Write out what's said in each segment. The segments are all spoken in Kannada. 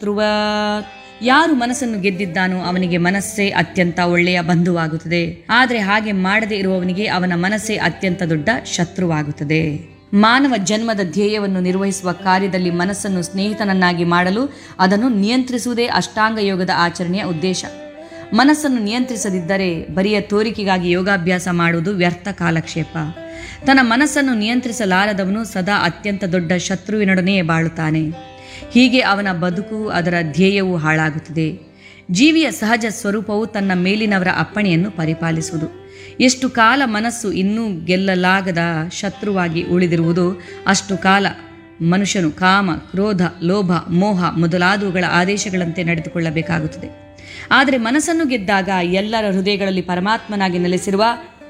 ಧ್ರುವ ಯಾರು ಮನಸ್ಸನ್ನು ಗೆದ್ದಿದ್ದಾನೋ ಅವನಿಗೆ ಮನಸ್ಸೇ ಅತ್ಯಂತ ಒಳ್ಳೆಯ ಬಂಧುವಾಗುತ್ತದೆ ಆದರೆ ಹಾಗೆ ಮಾಡದೇ ಇರುವವನಿಗೆ ಅವನ ಮನಸ್ಸೇ ಅತ್ಯಂತ ದೊಡ್ಡ ಶತ್ರುವಾಗುತ್ತದೆ ಮಾನವ ಜನ್ಮದ ಧ್ಯೇಯವನ್ನು ನಿರ್ವಹಿಸುವ ಕಾರ್ಯದಲ್ಲಿ ಮನಸ್ಸನ್ನು ಸ್ನೇಹಿತನನ್ನಾಗಿ ಮಾಡಲು ಅದನ್ನು ನಿಯಂತ್ರಿಸುವುದೇ ಅಷ್ಟಾಂಗ ಯೋಗದ ಆಚರಣೆಯ ಉದ್ದೇಶ ಮನಸ್ಸನ್ನು ನಿಯಂತ್ರಿಸದಿದ್ದರೆ ಬರಿಯ ತೋರಿಕೆಗಾಗಿ ಯೋಗಾಭ್ಯಾಸ ಮಾಡುವುದು ವ್ಯರ್ಥ ಕಾಲಕ್ಷೇಪ ತನ್ನ ಮನಸ್ಸನ್ನು ನಿಯಂತ್ರಿಸಲಾರದವನು ಸದಾ ಅತ್ಯಂತ ದೊಡ್ಡ ಶತ್ರುವಿನೊಡನೆಯೇ ಬಾಳುತ್ತಾನೆ ಹೀಗೆ ಅವನ ಬದುಕು ಅದರ ಧ್ಯೇಯವೂ ಹಾಳಾಗುತ್ತದೆ ಜೀವಿಯ ಸಹಜ ಸ್ವರೂಪವು ತನ್ನ ಮೇಲಿನವರ ಅಪ್ಪಣೆಯನ್ನು ಪರಿಪಾಲಿಸುವುದು ಎಷ್ಟು ಕಾಲ ಮನಸ್ಸು ಇನ್ನೂ ಗೆಲ್ಲಲಾಗದ ಶತ್ರುವಾಗಿ ಉಳಿದಿರುವುದು ಅಷ್ಟು ಕಾಲ ಮನುಷ್ಯನು ಕಾಮ ಕ್ರೋಧ ಲೋಭ ಮೋಹ ಮೊದಲಾದವುಗಳ ಆದೇಶಗಳಂತೆ ನಡೆದುಕೊಳ್ಳಬೇಕಾಗುತ್ತದೆ ಆದರೆ ಮನಸ್ಸನ್ನು ಗೆದ್ದಾಗ ಎಲ್ಲರ ಹೃದಯಗಳಲ್ಲಿ ಪರಮಾತ್ಮನಾಗಿ ನೆಲೆಸಿರುವ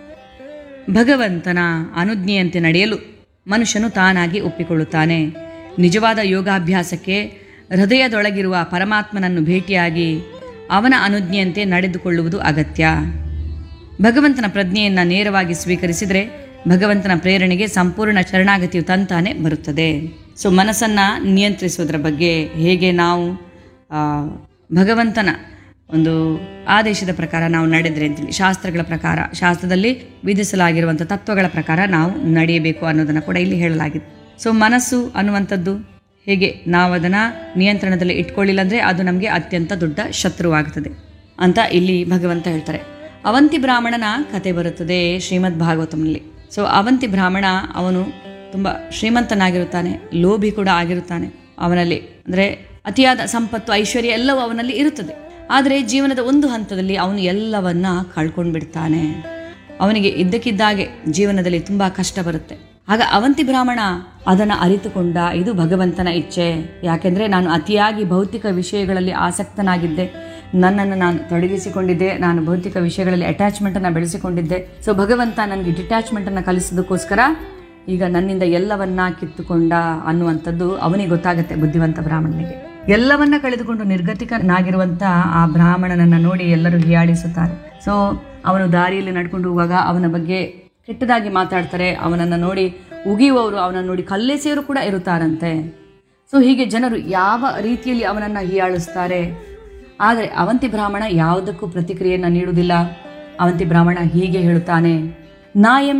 ಭಗವಂತನ ಅನುಜ್ಞೆಯಂತೆ ನಡೆಯಲು ಮನುಷ್ಯನು ತಾನಾಗಿ ಒಪ್ಪಿಕೊಳ್ಳುತ್ತಾನೆ ನಿಜವಾದ ಯೋಗಾಭ್ಯಾಸಕ್ಕೆ ಹೃದಯದೊಳಗಿರುವ ಪರಮಾತ್ಮನನ್ನು ಭೇಟಿಯಾಗಿ ಅವನ ಅನುಜ್ಞೆಯಂತೆ ನಡೆದುಕೊಳ್ಳುವುದು ಅಗತ್ಯ ಭಗವಂತನ ಪ್ರಜ್ಞೆಯನ್ನು ನೇರವಾಗಿ ಸ್ವೀಕರಿಸಿದರೆ ಭಗವಂತನ ಪ್ರೇರಣೆಗೆ ಸಂಪೂರ್ಣ ಶರಣಾಗತಿಯು ತಂತಾನೆ ಬರುತ್ತದೆ ಸೊ ಮನಸ್ಸನ್ನು ನಿಯಂತ್ರಿಸುವುದರ ಬಗ್ಗೆ ಹೇಗೆ ನಾವು ಆ, ಭಗವಂತನ ಒಂದು ಆದೇಶದ ಪ್ರಕಾರ ನಾವು ನಡೆದ್ರೆ ಅಂತೇಳಿ ಶಾಸ್ತ್ರಗಳ ಪ್ರಕಾರ ಶಾಸ್ತ್ರದಲ್ಲಿ ವಿಧಿಸಲಾಗಿರುವಂಥ ತತ್ವಗಳ ಪ್ರಕಾರ ನಾವು ನಡೆಯಬೇಕು ಅನ್ನೋದನ್ನು ಕೂಡ ಇಲ್ಲಿ ಹೇಳಲಾಗಿದೆ ಸೊ ಮನಸ್ಸು ಅನ್ನುವಂಥದ್ದು ಹೇಗೆ ನಾವು ಅದನ್ನು ನಿಯಂತ್ರಣದಲ್ಲಿ ಇಟ್ಕೊಳ್ಳಿಲ್ಲ ಅಂದರೆ ಅದು ನಮಗೆ ಅತ್ಯಂತ ದೊಡ್ಡ ಶತ್ರುವಾಗುತ್ತದೆ ಅಂತ ಇಲ್ಲಿ ಭಗವಂತ ಹೇಳ್ತಾರೆ ಅವಂತಿ ಬ್ರಾಹ್ಮಣನ ಕತೆ ಬರುತ್ತದೆ ಶ್ರೀಮದ್ ಭಾಗವತಂನಲ್ಲಿ ಸೊ ಅವಂತಿ ಬ್ರಾಹ್ಮಣ ಅವನು ತುಂಬ ಶ್ರೀಮಂತನಾಗಿರುತ್ತಾನೆ ಲೋಭಿ ಕೂಡ ಆಗಿರುತ್ತಾನೆ ಅವನಲ್ಲಿ ಅಂದರೆ ಅತಿಯಾದ ಸಂಪತ್ತು ಐಶ್ವರ್ಯ ಎಲ್ಲವೂ ಅವನಲ್ಲಿ ಇರುತ್ತದೆ ಆದರೆ ಜೀವನದ ಒಂದು ಹಂತದಲ್ಲಿ ಅವನು ಎಲ್ಲವನ್ನ ಕಳ್ಕೊಂಡು ಬಿಡ್ತಾನೆ ಅವನಿಗೆ ಇದ್ದಕ್ಕಿದ್ದಾಗೆ ಜೀವನದಲ್ಲಿ ತುಂಬ ಕಷ್ಟ ಬರುತ್ತೆ ಆಗ ಅವಂತಿ ಬ್ರಾಹ್ಮಣ ಅದನ್ನು ಅರಿತುಕೊಂಡ ಇದು ಭಗವಂತನ ಇಚ್ಛೆ ಯಾಕೆಂದರೆ ನಾನು ಅತಿಯಾಗಿ ಭೌತಿಕ ವಿಷಯಗಳಲ್ಲಿ ಆಸಕ್ತನಾಗಿದ್ದೆ ನನ್ನನ್ನು ನಾನು ತೊಡಗಿಸಿಕೊಂಡಿದ್ದೆ ನಾನು ಭೌತಿಕ ವಿಷಯಗಳಲ್ಲಿ ಅಟ್ಯಾಚ್ಮೆಂಟನ್ನು ಬೆಳೆಸಿಕೊಂಡಿದ್ದೆ ಸೊ ಭಗವಂತ ನನಗೆ ಡಿಟ್ಯಾಚ್ಮೆಂಟನ್ನು ಕಲಿಸೋದಕ್ಕೋಸ್ಕರ ಈಗ ನನ್ನಿಂದ ಎಲ್ಲವನ್ನ ಕಿತ್ತುಕೊಂಡ ಅನ್ನುವಂಥದ್ದು ಅವನಿಗೆ ಗೊತ್ತಾಗುತ್ತೆ ಬುದ್ಧಿವಂತ ಬ್ರಾಹ್ಮಣನಿಗೆ ಎಲ್ಲವನ್ನ ಕಳೆದುಕೊಂಡು ನಿರ್ಗತಿಕನಾಗಿರುವಂಥ ಆ ಬ್ರಾಹ್ಮಣನನ್ನು ನೋಡಿ ಎಲ್ಲರೂ ಹೀಯಾಳಿಸುತ್ತಾರೆ ಸೊ ಅವನು ದಾರಿಯಲ್ಲಿ ನಡ್ಕೊಂಡು ಹೋಗುವಾಗ ಅವನ ಬಗ್ಗೆ ಕೆಟ್ಟದಾಗಿ ಮಾತಾಡ್ತಾರೆ ಅವನನ್ನು ನೋಡಿ ಉಗಿಯುವವರು ಅವನನ್ನು ನೋಡಿ ಕಲ್ಲೆಸೆಯವರು ಕೂಡ ಇರುತ್ತಾರಂತೆ ಸೊ ಹೀಗೆ ಜನರು ಯಾವ ರೀತಿಯಲ್ಲಿ ಅವನನ್ನು ಹೀಯಾಳಿಸ್ತಾರೆ ಆದರೆ ಅವಂತಿ ಬ್ರಾಹ್ಮಣ ಯಾವುದಕ್ಕೂ ಪ್ರತಿಕ್ರಿಯೆಯನ್ನು ನೀಡುವುದಿಲ್ಲ ಅವಂತಿ ಬ್ರಾಹ್ಮಣ ಹೀಗೆ ಹೇಳುತ್ತಾನೆ ನಾ ಎಂ